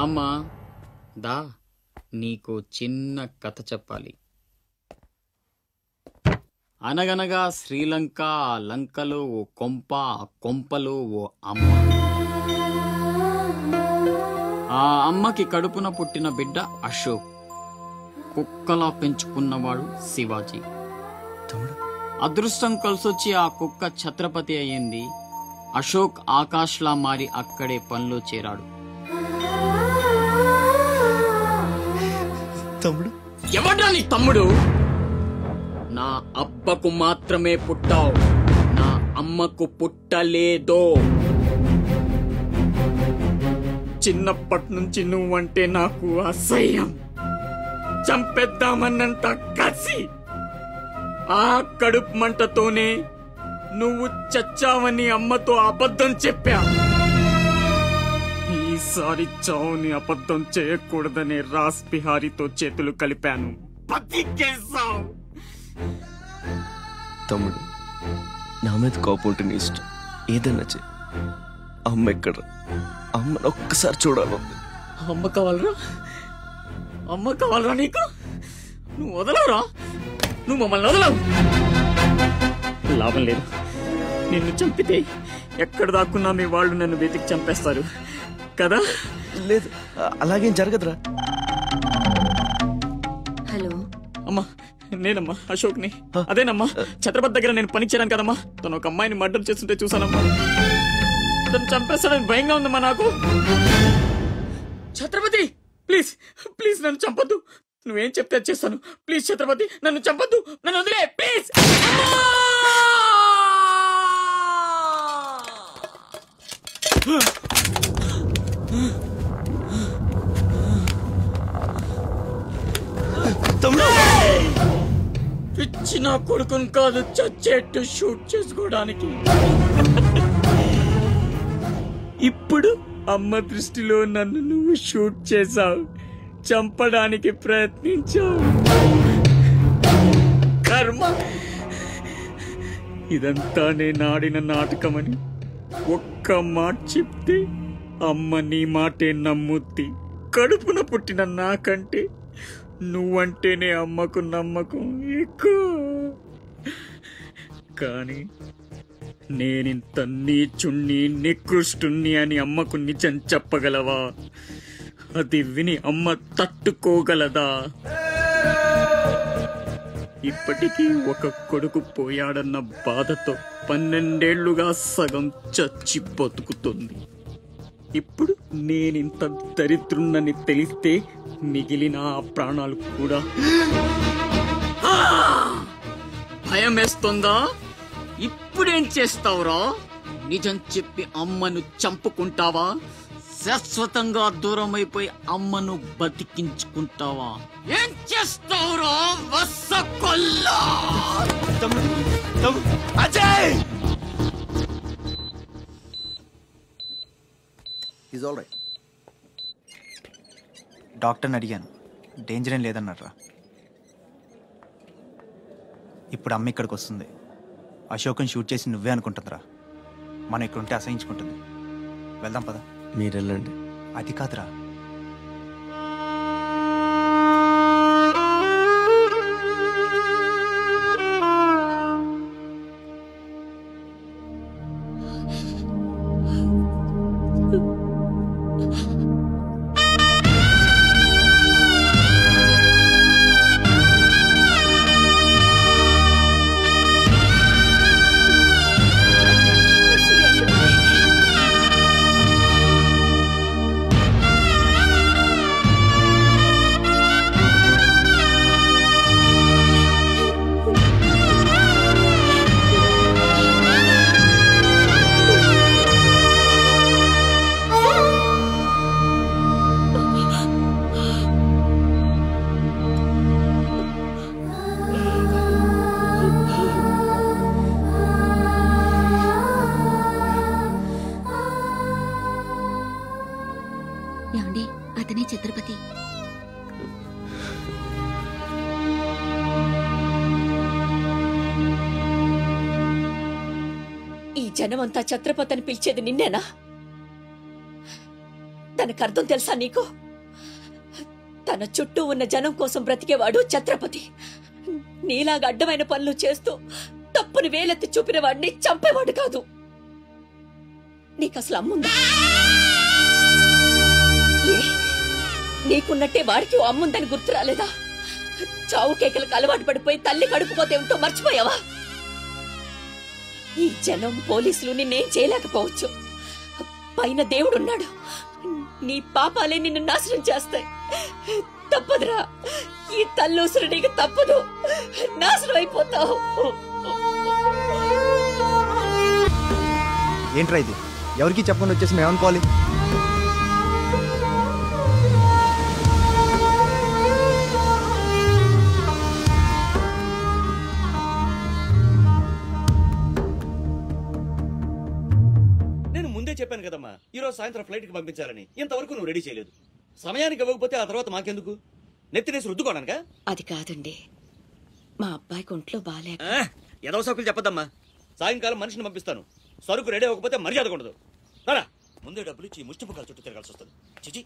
దామ్మా దా నీకు చిన్న కథ చెప్పాలి అనగనగా శ్రీలంక ఆ లంకలో ఓ కొంప ఆ కొంపలో ఓ అమ్మ ఆ అమ్మకి కడుపున పుట్టిన బిడ్డ అశోక్ కుక్కలా పెంచుకున్నవాడు శివాజీ తమ్ముడు అదృష్టం కలిసొచ్చి ఆ కుక్క ఛత్రపతి అయ్యింది అశోక్ ఆకాష్లా మారి అక్కడే పనిలో చేరాడు తమ్ముడు ఎవడ్రా నీ తమ్ముడు నా అబ్బకు మాత్రమే పుట్టావు నా అమ్మకు పుట్టలేదో చిన్నప్పటి నుంచి నువ్వంటే నాకు అసహ్యం చంపేద్దామన్నంత కసి ఆ కడుపు మంటతోనే నువ్వు చచ్చావని అమ్మతో అబద్ధం చెప్పా ఈసారి చావుని అబద్ధం చేయకూడదనే రాస్ బిహారీతో చేతులు కలిపాను బతికేశావు తమ్ముడు నా మీద కోపం ఉంటే నీ ఇష్టం ఏదన్నా చే అమ్మ ఎక్కడ అమ్మని ఒక్కసారి చూడాలంది అమ్మ కావాలరా అమ్మ కావాలరా నీకు నువ్వు వదలవురా నువ్వు మమ్మల్ని వదలవు లాభం లేదు నిన్ను చంపితే ఎక్కడ దాక్కున్నా మీ వాళ్ళు నన్ను వెతికి చంపేస్తారు కదా లేదు అ- అలాగేం జరగదురా హలో అమ్మా నేనమ్మా అశోక్ని అదేనమ్మా ఛత్రపతి దగ్గర నేను పని చేయను కదమ్మా తను ఒక అమ్మాయిని మర్డర్ చేస్తుంటే చూసానమ్మా తను చంపేస్తాడని భయంగా ఉందమ్మా నాకు ఛత్రపతి ప్లీజ్ ప్లీజ్ నన్ను చంపొద్దు నువ్వేం చెప్తే అది చేస్తాను ప్లీజ్ ఛత్రపతి నన్ను చంపొద్దు నన్ను వదిలే ప్లీజ్ తమ్ముడు పిచ్చి నా కొడుకుని కాదు చచ్చేట్టు షూట్ చేసుకోవడానికి ఇప్పుడు అమ్మ దృష్టిలో నన్ను నువ్వు షూట్ చేశావు చంపడానికి ప్రయత్నించావు కర్మ ఇదంతా నేను ఆడిన నాటకమని ఒక్క మాట చెప్తే అమ్మ నీ మాటే నమ్ముద్ది కడుపున పుట్టిన నాకంటే నువ్వంటేనే అమ్మకు నమ్మకం ఎక్కువ కానీ నేనింత నీచుణ్ణి నికృష్టుణ్ణి అని అమ్మకు నిజం చెప్పగలవా అది విని అమ్మ తట్టుకోగలదా ఇప్పటికీ ఒక కొడుకు పోయాడన్న బాధతో పన్నెండేళ్లుగా సగం చచ్చి బతుకుతుంది ఇప్పుడు నేనింత దరిద్రున్నని తెలిస్తే మిగిలిన ఆ ప్రాణాలు కూడా ఆ! భయం వేస్తుందా ఇప్పుడేం చేస్తావురా నిజం చెప్పి అమ్మను చంపుకుంటావా శాశ్వతంగా దూరం అయిపోయి అమ్మను బతికించుకుంటావా ఏం చేస్తావురా వస్సకొల్లా తమ్ముడు తమ్ముడు అజయ్ ఈజ్ ఆల్ రైట్ డాక్టర్ని అడిగాను డేంజర్ ఏం లేదన్నారా ఇప్పుడు అమ్మ ఇక్కడికి వస్తుంది అశోకం షూట్ చేసి నువ్వే అనుకుంటుందిరా మనం ఇక్కడ ఉంటే అసహించుకుంటుంది వెళ్దాం పద మీరు వెళ్ళండి అది కాదురా ఏమండి అతనే ఛత్రపతి ఈ జనమంతా ఛత్రపతిని పిలిచేది నిన్నేనా తనకు అర్థం తెలుసా నీకు తన చుట్టూ ఉన్న జనం కోసం బ్రతికేవాడు ఛత్రపతి నీలాగా అడ్డమైన పనులు చేస్తూ తప్పుని వేలెత్తి చూపిన వాడిని చంపేవాడు కాదు నీకు అసలు అమ్ముందా ఏ? నీకున్నట్టే వాడికి ఓ అమ్ముందని గుర్తు రాలేదా చావు కేకలకు అలవాటు పడిపోయి తల్లి కడుపుకోతే ఏమిటో మర్చిపోయావా ఈ జనం పోలీసులు నిన్నేం చేయలేకపోవచ్చు పైన దేవుడున్నాడు నీ పాపాలే నిన్ను నాశనం చేస్తాయి తప్పదురా ఈ తల్లూసురు నీకు తప్పదు నాశనం అయిపోతావు ఏంట్రా ఇది ఎవరికి చెప్పకుండా వచ్చేసి మేము అనుకోవాలి నేను ముందే చెప్పాను కదమ్మా ఈ రోజు సాయంత్రం ఫ్లైట్ కి పంపించాలని ఇంతవరకు నువ్వు రెడీ చేయలేదు సమయానికి ఇవ్వకపోతే ఆ తర్వాత మాకెందుకు నెత్తినేసి రుద్దుకోవడానికా అది కాదండి మా అబ్బాయికి ఒంట్లో బాగాలేక ఆ, ఏదో సౌకులు చెప్పదమ్మా సాయంకాలం మనిషిని పంపిస్తాను సరుకు రెడీ అవ్వకపోతే మర్యాద ఉండదు రారా ముందే డబ్బులు ఇచ్చి ముష్టి పుకాల చుట్టూ తిరగాల్సి వస్తుంది చిచి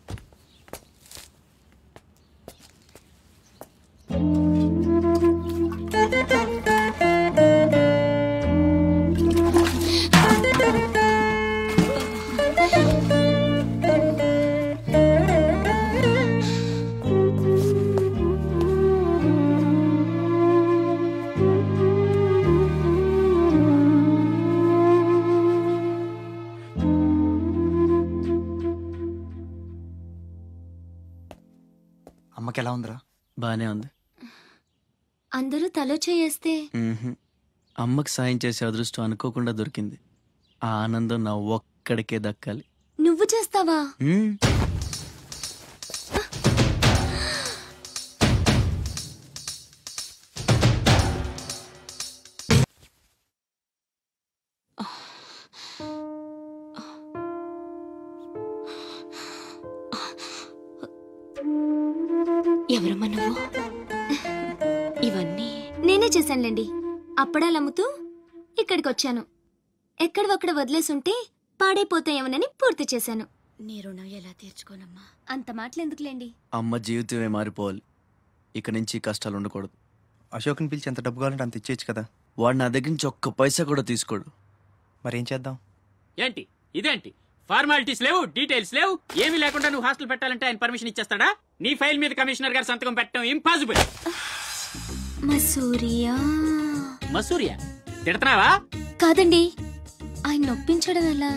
అమ్మకి ఎలా ఉందిరా బానే ఉంది అందరూ తలో చేయేస్తే మ్మ్హ్. అమ్మకి సాయం చేసే అదృష్టం అనుకోకుండా దొరికింది ఆ ఆనందం నా ఒక్కడికే దక్కాలి నువ్వు చేస్తావా మ్మ్. ఎవరమ్మా నువ్వు ఇవన్నీ నేనే చేశానులేండి అప్పడాలు అమ్ముతూ ఇక్కడికి వచ్చాను ఎక్కడ ఒక్కడ వదిలేసుంటే పాడైపోతాయేమోనని పూర్తి చేశాను నీ రుణం ఎలా తీర్చుకోనమ్మా అంత మాటలు ఎందుకులేండి అమ్మ జీవితమే మారిపోవాలి ఇక నుంచి కష్టాలు ఉండకూడదు అశోక్ని పిలిచి ఎంత డబ్బు కావాలంటే అంత ఇచ్చేయచ్చు కదా వాడు నా దగ్గర నుంచి ఒక్క పైసా కూడా తీసుకోడు మరి ఏం చేద్దాం ఏంటి ఇదేంటి ఫార్మాలిటీస్ లేవు డీటెయిల్స్ లేవు ఏమీ లేకుండా నువ్వు హాస్టల్ పెట్టాలంటే ఆయన పర్మిషన్ ఇచ్చేస్తాడా నీ ఫైల్ మీద కమిషనర్ గారు సంతకం పెట్టడం ఇంపాసిబుల్ మసూరియా మసూరియా తిడతావా కాదండి ఆయన నొప్పించడం ఎలా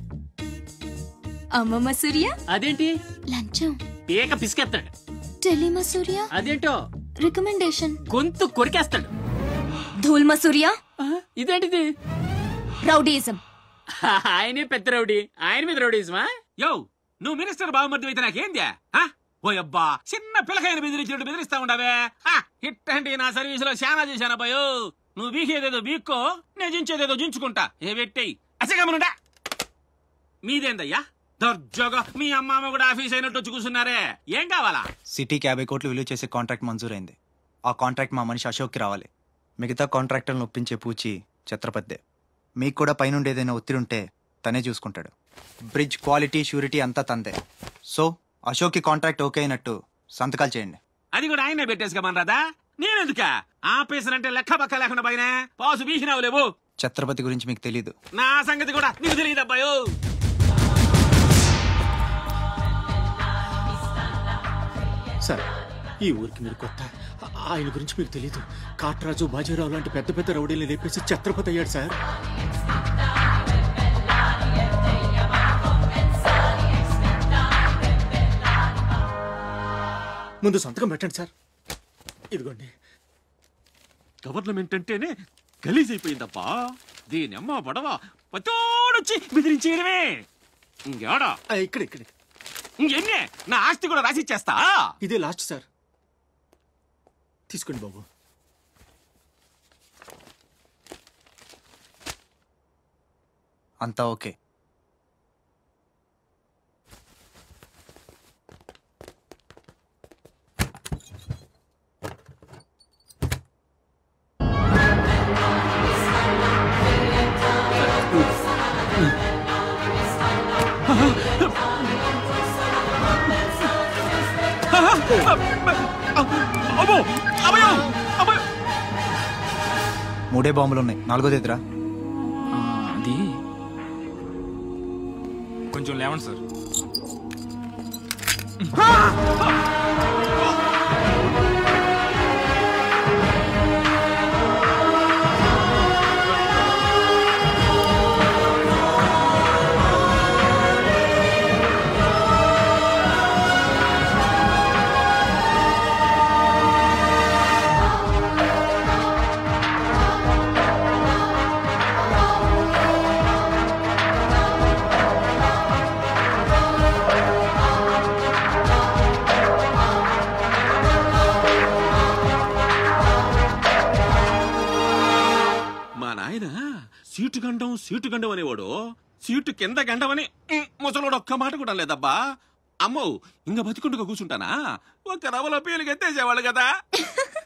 అమ్మ మసూరియా అదేంటి లంచం పీక పిసికేస్తాడు టెలి మసూరియా అదేంటో రికమెండేషన్ గొంతు కొరికేస్తాడు ధూల్ మసూరియా ఆ, ఇదేంటిది రౌడీయిజం ఆయనే పెద్ద రౌడీ ఆయన మీద రౌడీజమా యో నువ్వు మినిస్టర్ బావమర్ది అయితే నాకేంద్యా ఆ? ఓ అబ్బా చిన్న పిల్లకాయని బెదిరించినట్టు బెదిరిస్తా ఉండవే ఆ, ఇట్టంటి నా సర్వీస్ లో శానా చేశాను అబ్బాయో నువ్వు బీకేదేదో బీక్కో నేను జించేదేదో జించుకుంటా ఏ పెట్టేయి అసగమనుడా మీదేందయ్యా దర్జోగా మీ అమ్మామ కూడా ఆఫీస్ అయినట్టు వచ్చి కూర్చున్నారే ఏం కావాలా సిటీకి యాభై కోట్లు విలువ చేసే కాంట్రాక్ట్ మంజూరైంది ఆ కాంట్రాక్ట్ మా మనిషి అశోక్కి రావాలి మిగతా కాంట్రాక్టర్లను ఒప్పించే పూచి ఛత్రపతిదే మీకు కూడా పైనుండి ఏదైనా ఒత్తిడి ఉంటే తనే చూసుకుంటాడు బ్రిడ్జ్ క్వాలిటీ షూరిటీ అంతా తందే సో అశోక్కి కాంట్రాక్ట్ ఓకే అయినట్టు సంతకాలు చేయండి అది కూడా ఆయనే పెట్టేసుకోమనరాదా నేనెందుక ఆఫీసర్ అంటే లెక్క పక్క లేకుండా పైన పాసు బీసినావు లేవు ఛత్రపతి గురించి మీకు తెలీదు నా సంగతి కూడా నీకు తెలియదు అబ్బాయో సార్ ఈ ఊరికి మీరు కొత్త ఆ- ఆయన గురించి మీకు తెలియదు కాట్రాజు బాజీరావు లాంటి పెద్ద పెద్ద రౌడీలు లేపేసి ఛత్రపతి అయ్యాడు సార్ ముందు సంతకం పెట్టండి సార్ ఇదిగోండి గవర్నమెంట్ అంటేనే గలీజ్ అయిపోయిందబ్బా దీని అమ్మ పడవ పతోడొచ్చి బెదిరించేయడమే ఇంకేడా ఆ, ఇక్కడ ఇక్కడ ఇంకెన్నే నా ఆస్తి కూడా రాసిచ్చేస్తా ఇదే లాస్ట్ సార్ తీసుకోండి బాబు అంతా ఓకే అమ్మో అమ్మయ్యో అమ్మయ్యో మూడే బాంబులు ఉన్నాయి నాలుగోది ఎదురా అది కొంచెం లేవండి సార్ మా నాయన సీటు గండం సీటు గండం అనేవాడు సీటు కింద గండమని ఉమ్, ముసలోడు ఒక్క మాట కూడా లేదబ్బా అమ్మో ఇంక బతికుండగా కూర్చుంటానా ఒక రవలో పీలికి ఎత్తేసేవాళ్ళు కదా